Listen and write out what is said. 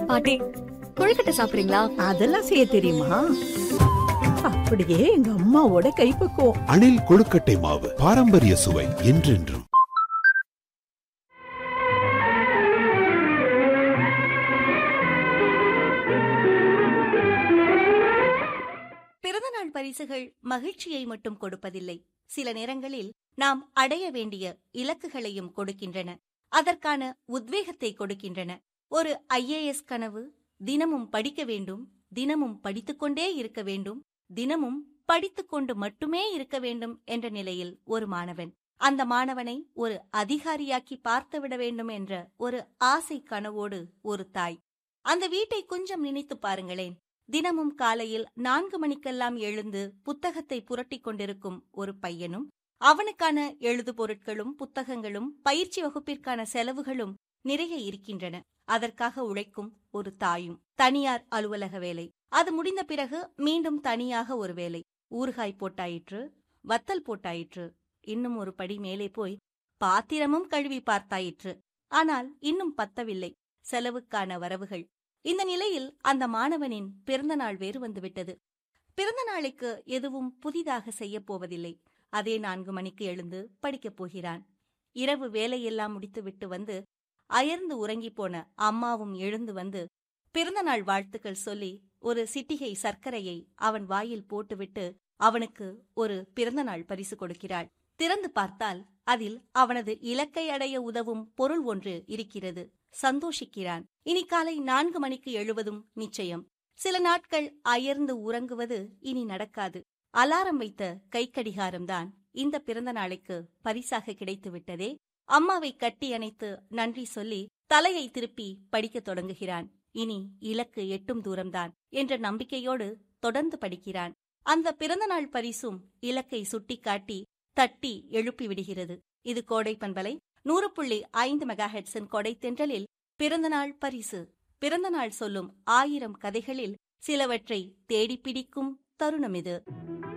பாட்டி கொழுக்கட்டை சாப்பிடுறீங்களா அதெல்லாம் செய்ய தெரியுமா அப்படியே எங்க அம்மாவோட கைப்பக்குவம் அணில் கொழுக்கட்டை மாவு பாரம்பரிய சுவை என்றென்றும் பிறந்தநாள் பரிசுகள் மகிழ்ச்சியை மட்டும் கொடுப்பதில்லை சில நேரங்களில் நாம் அடைய வேண்டிய இலக்குகளையும் கொடுக்கின்றன அதற்கான உத்வேகத்தை கொடுக்கின்றன ஒரு ஐஏஎஸ் கனவு தினமும் படிக்க வேண்டும் தினமும் படித்துக்கொண்டே இருக்க வேண்டும் தினமும் படித்துக்கொண்டு மட்டுமே இருக்க வேண்டும் என்ற நிலையில் ஒரு மாணவன் அந்த மாணவனை ஒரு அதிகாரியாக்கி பார்த்துவிட வேண்டும் என்ற ஒரு ஆசை கனவோடு ஒரு தாய் அந்த வீட்டை கொஞ்சம் நினைத்து பாருங்களேன் தினமும் காலையில் நான்கு மணிக்கெல்லாம் எழுந்து புத்தகத்தை புரட்டிக் கொண்டிருக்கும் ஒரு பையனும் அவனுக்கான எழுது பொருட்களும் புத்தகங்களும் பயிற்சி வகுப்பிற்கான செலவுகளும் நிறைய இருக்கின்றன அதற்காக உழைக்கும் ஒரு தாயும் தனியார் அலுவலக வேலை அது முடிந்த பிறகு மீண்டும் தனியாக ஒரு வேலை ஊறுகாய் போட்டாயிற்று வத்தல் போட்டாயிற்று இன்னும் ஒரு படி மேலே போய் பாத்திரமும் கழுவி பார்த்தாயிற்று ஆனால் இன்னும் பத்தவில்லை செலவுக்கான வரவுகள் இந்த நிலையில் அந்த மாணவனின் பிறந்த நாள் வேறு வந்துவிட்டது பிறந்த நாளைக்கு எதுவும் புதிதாக செய்யப் போவதில்லை அதே நான்கு மணிக்கு எழுந்து படிக்கப் போகிறான் இரவு வேலையெல்லாம் முடித்துவிட்டு வந்து அயர்ந்து உறங்கிப் போன அம்மாவும் எழுந்து வந்து பிறந்த நாள் வாழ்த்துக்கள் சொல்லி ஒரு சிட்டிகை சர்க்கரையை அவன் வாயில் போட்டுவிட்டு அவனுக்கு ஒரு பிறந்தநாள் பரிசு கொடுக்கிறாள் திறந்து பார்த்தால் அதில் அவனது இலக்கை அடைய உதவும் பொருள் ஒன்று இருக்கிறது சந்தோஷிக்கிறான் இனி காலை நான்கு மணிக்கு எழுவதும் நிச்சயம் சில நாட்கள் அயர்ந்து உறங்குவது இனி நடக்காது அலாரம் வைத்த கைக்கடிகாரம்தான் இந்த பிறந்த நாளைக்கு பரிசாக கிடைத்து விட்டதே அம்மாவை கட்டி அணைத்து நன்றி சொல்லி தலையை திருப்பி படிக்கத் தொடங்குகிறான் இனி இலக்கு எட்டும் தூரம்தான் என்ற நம்பிக்கையோடு தொடர்ந்து படிக்கிறான் அந்த பிறந்தநாள் பரிசும் இலக்கை சுட்டிக்காட்டி தட்டி எழுப்பி விடுகிறது இது கோடை பண்பலை நூறு புள்ளி ஐந்து மெகாஹெட்ஸின் கொடை தென்றலில் பிறந்தநாள் பரிசு பிறந்தநாள் சொல்லும் ஆயிரம் கதைகளில் சிலவற்றை தேடிப் பிடிக்கும் தருணம் இது